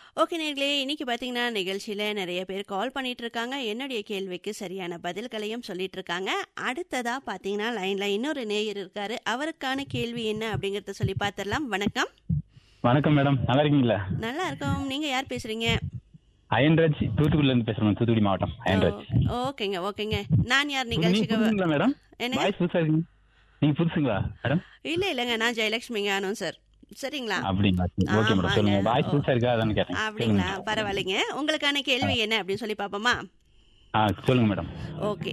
Okay நேர்களே இன்னைக்கு பார்த்தீங்கன்னா நிகழ்ச்சியில் நிறைய பேர் கால் பண்ணிட்டு இருக்காங்க என்னுடைய கேள்விக்கு சரியான பதில்களையும் சொல்லிட்டு இருக்காங்க அடுத்ததா பார்த்தீங்கன்னா லைன்ல இன்னொரு நேயர் இருக்காரு அவருக்கான கேள்வி என்ன அப்படிங்கறத சொல்லி பார்த்துடலாம் வணக்கம் வணக்கம் மேடம் நல்லா இருக்கீங்களா நல்லா இருக்கோம் நீங்க யார் பேசுறீங்க அயன்ராஜ் தூத்துக்குடில இருந்து பேசுறேன் தூத்துக்குடி மாவட்டம் அயன்ராஜ் ஓ, ஓகேங்க ஓகேங்க நான் யார் நீங்க நிகழ்ச்சிக்கு புதுசுங்களா மேடம் என்னங்க? வாய்ஸ் புதுசா இருக்கீங்க நீங்க புதுசுங்களா மேடம் இல்ல இல்லைங்க நான் ஜெயலட்சுமிங்க ஆனோம் சார் சரிங்களா அப்படிங்களா ஓகே மேடம் ஆமாங்க. சொல்லுங்க வாய்ஸ் புதுசா இருக்கா அதான் கேட்டேன் அப்படிங்களா சொல்லுங்க. பரவாயில்லைங்க உங்களுக்கான கேள்வி என்ன அப்படின்னு சொல்லி பார்ப்போமா ஆ சொல்லுங்க மேடம் ஓகே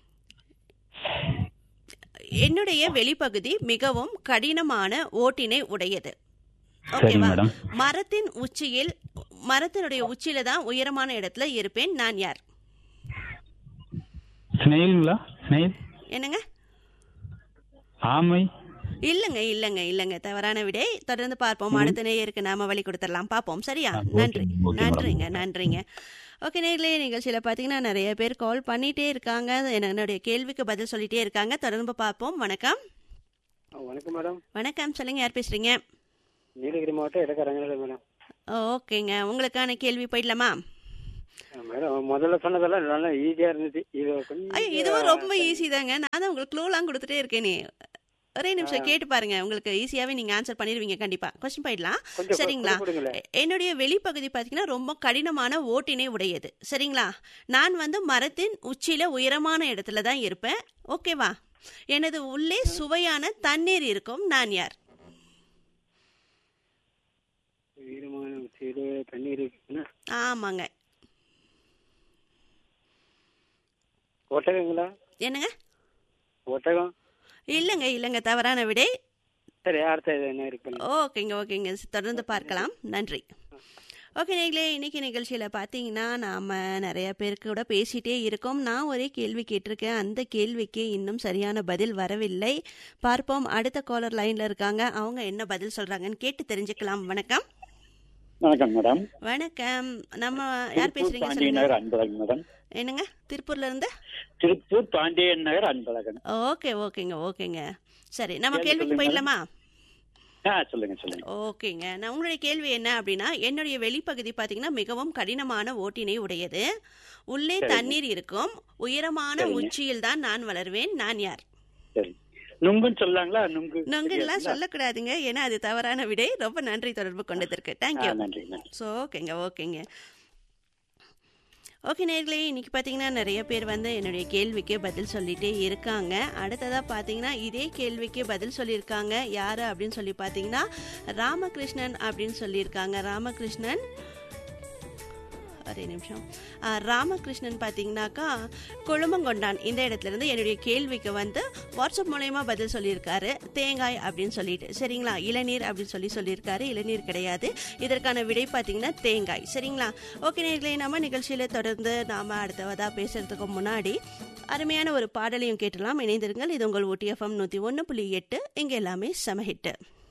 என்னுடைய வெளிப்பகுதி மிகவும் கடினமான ஓட்டினை உடையது சரி ஓகேவா மேடம் மரத்தின் உச்சியில் மரத்தினுடைய உச்சியில தான் உயரமான இடத்துல இருப்பேன் நான் யார் ஸ்னெயிலுங்களா ஸ்னெயில் என்னங்க ஆமை இல்லங்க இல்லங்க இல்லங்க தவறான விடை தொடர்ந்து பார்ப்போம் அடுத்த நேயருக்கு நாம வழி கொடுத்துடலாம் பார்ப்போம் சரியா ஆ, ஓகே, நன்றி ஓகே, மேடம். நன்றிங்க நன்றிங்க ஓகே நேர்களே நிகழ்ச்சியில பாத்தீங்கன்னா நிறைய பேர் கால் பண்ணிட்டே இருக்காங்க என்னுடைய கேள்விக்கு பதில் சொல்லிட்டே இருக்காங்க தொடர்ந்து பார்ப்போம் வணக்கம் வணக்கம் மேடம் வணக்கம் சொல்லுங்க யார் பேசுறீங்க நீலகிரி மாவட்டம் இடக்கரங்கல மேடம் ஓகேங்க உங்களுக்கான கேள்வி போயிடலாமா மேடம் முதல்ல சொன்னதெல்லாம் நல்லா ஈஸியா இருந்துச்சு இது கொஞ்சம் ஐயோ இதுவும் ரொம்ப ஈஸி தாங்க நான் தான் உங்களுக்கு க்ளூலாம் கொடுத்துட்டே இருக்கேனே ஒரே நிமிஷம் கேட்டு பாருங்க உங்களுக்கு ஈஸியாவே நீங்க ஆன்சர் பண்ணிடுவீங்க கண்டிப்பா கொஸ்டின் போயிடலாம் கொஞ்சம் சரிங்களா கொஞ்சம் கொடுங்களேன். எ- என்னுடைய வெளிப்பகுதி பார்த்தீங்கன்னா ரொம்ப கடினமான ஓட்டினை உடையது சரிங்களா நான் வந்து மரத்தின் உச்சியில உயரமான இடத்துல தான் இருப்பேன் ஓகேவா எனது உள்ளே சுவையான தண்ணீர் இருக்கும் நான் யார் ஈரமான சைடு தண்ணீர் இருக்குன்னா ஆமாங்க ஒட்டகங்களா என்னங்க ஒட்டகம் இல்லைங்க இல்லைங்க தவறான விடை சரி அடுத்த இது என்ன இருக்கு ஓகேங்க ஓகேங்க தொடர்ந்து பார்க்கலாம் நன்றி ஓகே நீங்களே இன்னைக்கு நிகழ்ச்சியில் பார்த்தீங்கன்னா நாம் நிறைய பேருக்கு கூட பேசிகிட்டே இருக்கோம் நான் ஒரே கேள்வி கேட்டிருக்கேன் அந்த கேள்விக்கு இன்னும் சரியான பதில் வரவில்லை பார்ப்போம் அடுத்த காலர் லைனில் இருக்காங்க அவங்க என்ன பதில் சொல்கிறாங்கன்னு கேட்டு தெரிஞ்சுக்கலாம் வணக்கம் வணக்கம் மேடம் வணக்கம் நம்ம யார் திருப்பூர் பேசுறீங்க பாண்டியன் சொல்லுங்க நகர் அன்பழகன் மேடம் என்னங்க திருப்பூர்ல இருந்து திருப்பூர் பாண்டியன் நகர் அன்பழகன் ஓகே ஓகேங்க ஓகேங்க சரி நம்ம கேள்வி கேள்விக்கு சொல்லுங்க. போயிடலாமா ஆ சொல்லுங்க சொல்லுங்க ஓகேங்க நான் உங்களுடைய கேள்வி என்ன அப்படின்னா என்னுடைய வெளிப்பகுதி பார்த்தீங்கன்னா மிகவும் கடினமான ஓட்டினை உடையது உள்ளே சரிங்க. தண்ணீர் இருக்கும் உயரமான சரிங்க. உச்சியில் தான் நான் வளர்வேன் நான் யார் சரி நுங்குன்னு சொல்லலாங்களா நுங்கு நொங்குலாம் தெரியாதுங்களா? சொல்லக்கூடாதுங்க ஏன்னா அது தவறான விடை ரொம்ப நன்றி தொடர்பு கொண்டதற்கு ஆ, தேங்க்யூ நன்றி நன்றி ஸோ ஓகேங்க ஓகேங்க ஓகே நேர்களே இன்னைக்கு பார்த்தீங்கன்னா நிறைய பேர் வந்து என்னுடைய கேள்விக்கு பதில் சொல்லிட்டே இருக்காங்க அடுத்ததாக பார்த்தீங்கன்னா இதே கேள்விக்கு பதில் சொல்லியிருக்காங்க யார் அப்படின்னு சொல்லி பார்த்தீங்கன்னா ராமகிருஷ்ணன் அப்படின்னு சொல்லியிருக்காங்க ராமகிருஷ்ணன் ஒரே நிமிஷம் ஆ, ராமகிருஷ்ணன் பார்த்தீங்கன்னாக்கா கொழுமங்கொண்டான் இந்த இடத்துல இருந்து என்னுடைய கேள்விக்கு வந்து வாட்ஸ்அப் மூலயமா பதில் சொல்லியிருக்காரு தேங்காய் அப்படின்னு சொல்லிட்டு சரிங்களா இளநீர் அப்படின்னு சொல்லி சொல்லியிருக்காரு இளநீர் கிடையாது இதற்கான விடை பார்த்தீங்கன்னா தேங்காய் சரிங்களா ஓகே நேர்களே நம்ம நிகழ்ச்சியில் தொடர்ந்து நாம் அடுத்தவதாக பேசுறதுக்கு முன்னாடி அருமையான ஒரு பாடலையும் கேட்டலாம் இணைந்திருங்கள் இது உங்கள் ஊட்டி எஃப்எம் நூற்றி ஒன்று புள்ளி எட்டு இங்கே எல்லாமே செம ஹிட்டு